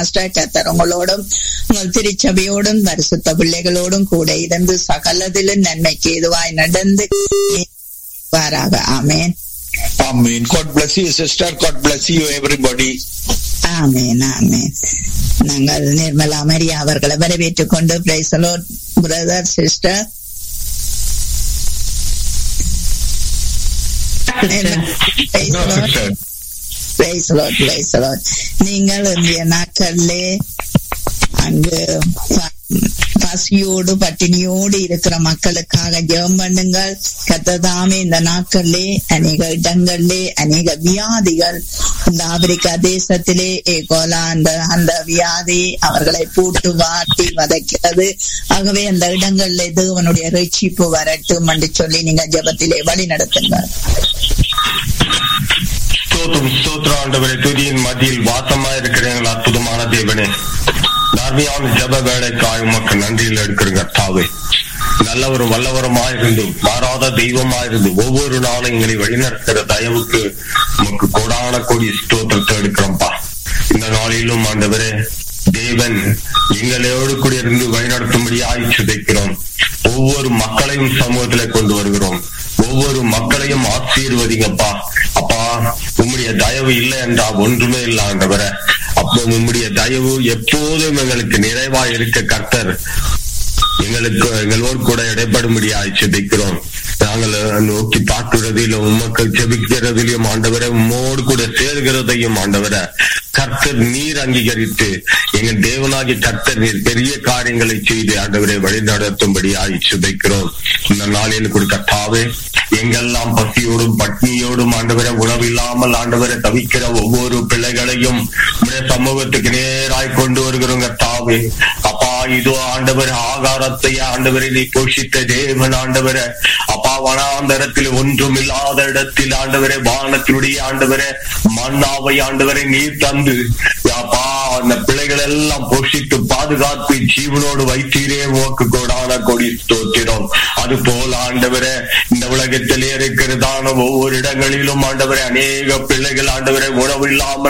கத்தர் உங்களோடும் உங்கள் திருச்சபையோடும் பரிசுத்த பிள்ளைகளோடும் கூட இருந்து சகலதிலும் நன்மைக்கு எதுவாய் நடந்து வாராக ஆமேன் Amen. God bless you, sister. God bless you, everybody. ஆமேன் ஆமேன் நாங்கள் நிர்மலா மரியா அவர்களை வரவேற்றுக் கொண்டு பிரைசலோ பிரதர் சிஸ்டர் No, sister. நீங்கள் இன்றைய நாட்களிலே அங்கு பசியோடு பட்டினியோடு இருக்கிற மக்களுக்காக ஜெபம் பண்ணுங்கள் கத்ததாமே இந்த நாட்களிலே அநேக இடங்களிலே அநேக வியாதிகள் இந்த ஆப்பிரிக்கா தேசத்திலே ஏகோலா அந்த அந்த வியாதி அவர்களை பூட்டு வாட்டி வதைக்கிறது ஆகவே அந்த இடங்களிலே தேவனுடைய ரட்சிப்பு வரட்டும் என்று சொல்லி நீங்க ஜெபத்திலே வழி நடத்துங்கள் ஸ்தோத்திரம் ஸ்தோத்திரம் ஆண்டவரே துதியின் மத்தியில் வாசமா இருக்கிறீங்கள் அற்புதமான தேவனே தார்மியான ஜப வேலைக்காய் உமக்கு நன்றியில் எடுக்கிறீங்க தாவே நல்லவரும் வல்லவருமாயிருந்து மாறாத தெய்வமாயிருந்து ஒவ்வொரு நாளும் எங்களை வழிநடத்துகிற தயவுக்கு உமக்கு கோடான கோடி ஸ்தோத்திரத்தை எடுக்கிறோம்ப்பா இந்த நாளிலும் ஆண்டவரே தேவன் எங்களோடு கூட இருந்து வழிநடத்தும்படி ஆய்ச்சி வைக்கிறோம் ஒவ்வொரு மக்களையும் சமூகத்திலே கொண்டு வருகிறோம் ஒவ்வொரு மக்களையும் ஆசீர்வதிங்கப்பா அப்பா உம்முடைய தயவு இல்லை என்றால் ஒன்றுமே இல்லை ஆண்டவர அப்போ உம்முடைய தயவு எப்போதும் எங்களுக்கு நிறைவா இருக்க கர்த்தர் எங்களுக்கு எங்களோடு கூட இடைப்படும்படி ஆய்ச்சிக்கிறோம் நாங்கள் நோக்கி பார்க்கிறதிலும் உமக்கு ஜெபிக்கிறதிலும் ஆண்டவரை உம்மோடு கூட சேர்கிறதையும் ஆண்டவரை கர்த்தர் நீர் அங்கீகரித்து எங்கள் தேவனாகி கர்த்தர் நீர் பெரிய காரியங்களை செய்து ஆண்டவரை வழி நடத்தும்படி ஆய்ச்சி வைக்கிறோம் இந்த நாளில் கூட கர்த்தாவே எங்கெல்லாம் பசியோடும் பட்னியோடும் ஆண்டவரை உணவில்லாமல் ஆண்டவரை தவிக்கிற ஒவ்வொரு பிள்ளைகளையும் உடைய சமூகத்துக்கு நேராய் கொண்டு வருகிறோம் கர்த்தாவே அப்பா இதோ ஆண்டவர் ஆகாரத்தை ஆண்டவரை நீ போஷித்த தேவன் ஆண்டவரை அப்பா வனாந்தரத்தில் ஒன்றும் இல்லாத இடத்தில் ஆண்டவரை வானத்தினுடைய ஆண்டவரை மண்ணாவை ஆண்டவரை நீர் தந்து அப்பா அந்த பிள்ளைகள் எல்லாம் போஷித்து பாதுகாத்து ஜீவனோடு வைத்தீரே உனக்கு கோடான கொடி ஸ்தோத்திரம் அது போல ஆண்டவரை இந்த உலகத்திலே இருக்கிறதான ஒவ்வொரு இடங்களிலும் ஆண்டவரை அநேக பிள்ளைகள் ஆண்டவரை உணவு இல்லாமல்